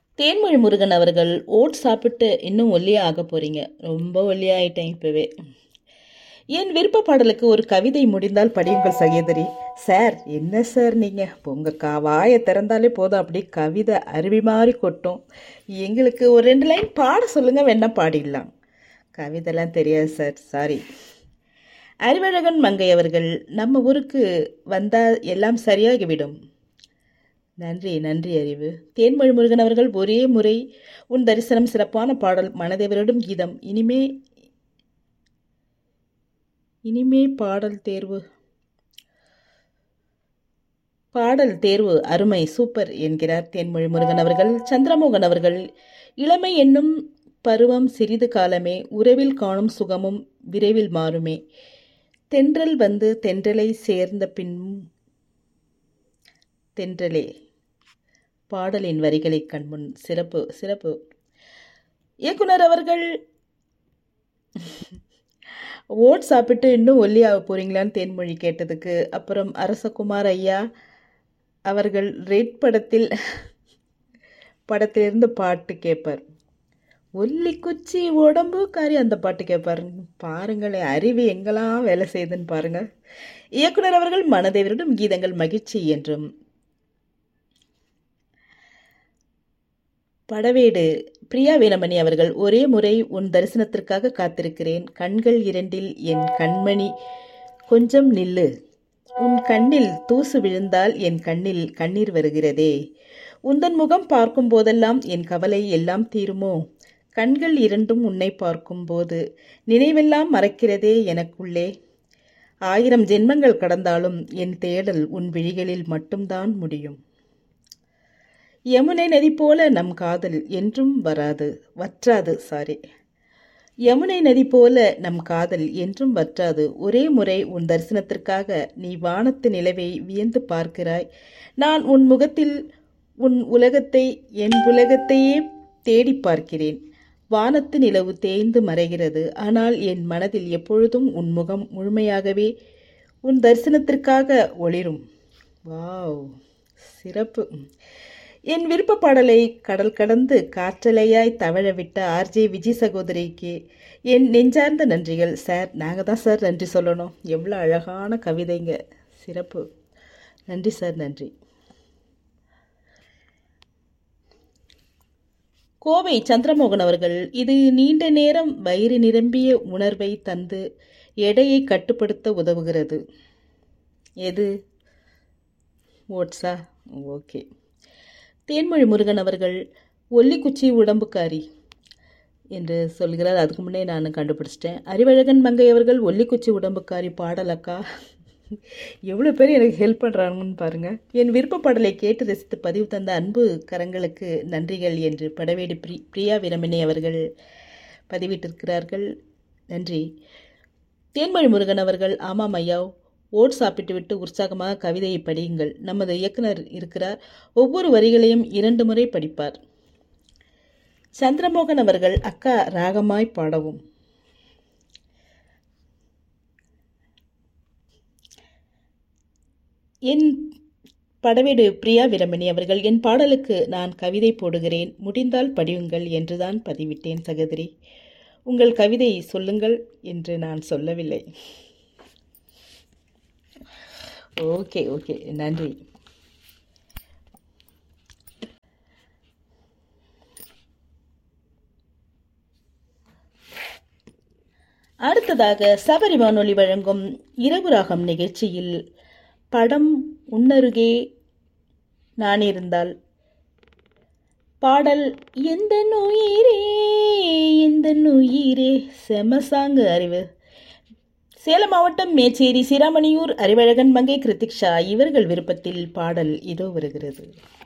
தேன்மொழி முருகன் அவர்கள் ஓட் சாப்பிட்டு இன்னும் ஒல்லியா ஆக போறீங்க ரொம்ப ஒல்லியாயிட்டேன் இப்பவே என் விருப்ப பாடலுக்கு ஒரு கவிதை முடிந்தால் படியுங்கள் சகோதரி சார் என்ன சார் நீங்கள் உங்கள் கா வாயை திறந்தாலே போதும் அப்படி கவிதை அருவி மாதிரி கொட்டும் எங்களுக்கு ஒரு ரெண்டு லைன் பாட சொல்லுங்க வேணா பாடிடலாம் கவிதைலாம் தெரியாது சார் சாரி அறிவழகன் மங்கை அவர்கள் நம்ம ஊருக்கு வந்தால் எல்லாம் சரியாகிவிடும் நன்றி நன்றி அறிவு தேன்மொழி முருகன் அவர்கள் ஒரே முறை உன் தரிசனம் சிறப்பான பாடல் மனதேவரிடும் கீதம் இனிமே இனிமே பாடல் தேர்வு பாடல் தேர்வு அருமை சூப்பர் என்கிறார் தேன்மொழி முருகன் அவர்கள் சந்திரமோகன் அவர்கள் இளமை என்னும் பருவம் சிறிது காலமே உறவில் காணும் சுகமும் விரைவில் மாறுமே தென்றல் வந்து தென்றலை சேர்ந்த பின் தென்றலே பாடலின் வரிகளை கண்முன் சிறப்பு சிறப்பு இயக்குனர் அவர்கள் ஓட் சாப்பிட்டு இன்னும் ஒல்லியாக போறீங்களான்னு தேன்மொழி கேட்டதுக்கு அப்புறம் அரசகுமார் ஐயா அவர்கள் ரெட் படத்தில் படத்திலிருந்து பாட்டு கேட்பார் ஒல்லி குச்சி உடம்பு காரி அந்த பாட்டு கேட்பார் பாருங்களேன் அறிவு எங்கெல்லாம் வேலை செய்யுதுன்னு பாருங்க இயக்குனர் அவர்கள் மனதேவரிடம் கீதங்கள் மகிழ்ச்சி என்றும் படவேடு பிரியா வீரமணி அவர்கள் ஒரே முறை உன் தரிசனத்திற்காக காத்திருக்கிறேன் கண்கள் இரண்டில் என் கண்மணி கொஞ்சம் நில்லு உன் கண்ணில் தூசு விழுந்தால் என் கண்ணில் கண்ணீர் வருகிறதே உந்தன் முகம் பார்க்கும் போதெல்லாம் என் கவலை எல்லாம் தீருமோ கண்கள் இரண்டும் உன்னை பார்க்கும்போது நினைவெல்லாம் மறக்கிறதே எனக்குள்ளே ஆயிரம் ஜென்மங்கள் கடந்தாலும் என் தேடல் உன் விழிகளில் மட்டும்தான் முடியும் யமுனை நதி போல நம் காதல் என்றும் வராது வற்றாது சாரி யமுனை நதி போல நம் காதல் என்றும் வற்றாது ஒரே முறை உன் தரிசனத்திற்காக நீ வானத்து நிலவை வியந்து பார்க்கிறாய் நான் உன் முகத்தில் உன் உலகத்தை என் உலகத்தையே தேடி பார்க்கிறேன் வானத்து நிலவு தேய்ந்து மறைகிறது ஆனால் என் மனதில் எப்பொழுதும் உன் முகம் முழுமையாகவே உன் தரிசனத்திற்காக ஒளிரும் வாவ் சிறப்பு என் விருப்ப பாடலை கடல் கடந்து காற்றலையாய் தவழவிட்ட ஆர்ஜே விஜய் சகோதரிக்கு என் நெஞ்சார்ந்த நன்றிகள் சார் நாங்கள் தான் சார் நன்றி சொல்லணும் எவ்வளோ அழகான கவிதைங்க சிறப்பு நன்றி சார் நன்றி கோவை சந்திரமோகன் அவர்கள் இது நீண்ட நேரம் வயிறு நிரம்பிய உணர்வை தந்து எடையை கட்டுப்படுத்த உதவுகிறது எது ஓட்ஸா ஓகே தேன்மொழி முருகன் அவர்கள் ஒல்லிக்குச்சி உடம்புக்காரி என்று சொல்கிறார் அதுக்கு முன்னே நான் கண்டுபிடிச்சிட்டேன் அறிவழகன் மங்கை அவர்கள் ஒல்லிக்குச்சி உடம்புக்காரி பாடலக்கா எவ்வளோ பேர் எனக்கு ஹெல்ப் பண்ணுறாங்கன்னு பாருங்கள் என் விருப்ப பாடலை கேட்டு ரசித்து பதிவு தந்த அன்பு கரங்களுக்கு நன்றிகள் என்று படவேடு பிரி பிரியா வீரமணி அவர்கள் பதிவிட்டிருக்கிறார்கள் நன்றி தேன்மொழி முருகன் அவர்கள் ஆமாம் ஐயா ஓட் சாப்பிட்டு விட்டு உற்சாகமாக கவிதையை படியுங்கள் நமது இயக்குனர் இருக்கிறார் ஒவ்வொரு வரிகளையும் இரண்டு முறை படிப்பார் சந்திரமோகன் அவர்கள் அக்கா ராகமாய் பாடவும் என் படவேடு பிரியா வீரமணி அவர்கள் என் பாடலுக்கு நான் கவிதை போடுகிறேன் முடிந்தால் படியுங்கள் என்றுதான் பதிவிட்டேன் சகோதரி உங்கள் கவிதை சொல்லுங்கள் என்று நான் சொல்லவில்லை ஓகே ஓகே நன்றி அடுத்ததாக சபரி வானொலி வழங்கும் இரவு ராகம் நிகழ்ச்சியில் படம் உன்னருகே நான் இருந்தால் பாடல் எந்த நுயிரே எந்த நுயிரே செமசாங்கு அறிவு சேலம் மாவட்டம் மேச்சேரி சிராமணியூர் அறிவழகன் மங்கை கிருத்திக்ஷா இவர்கள் விருப்பத்தில் பாடல் இதோ வருகிறது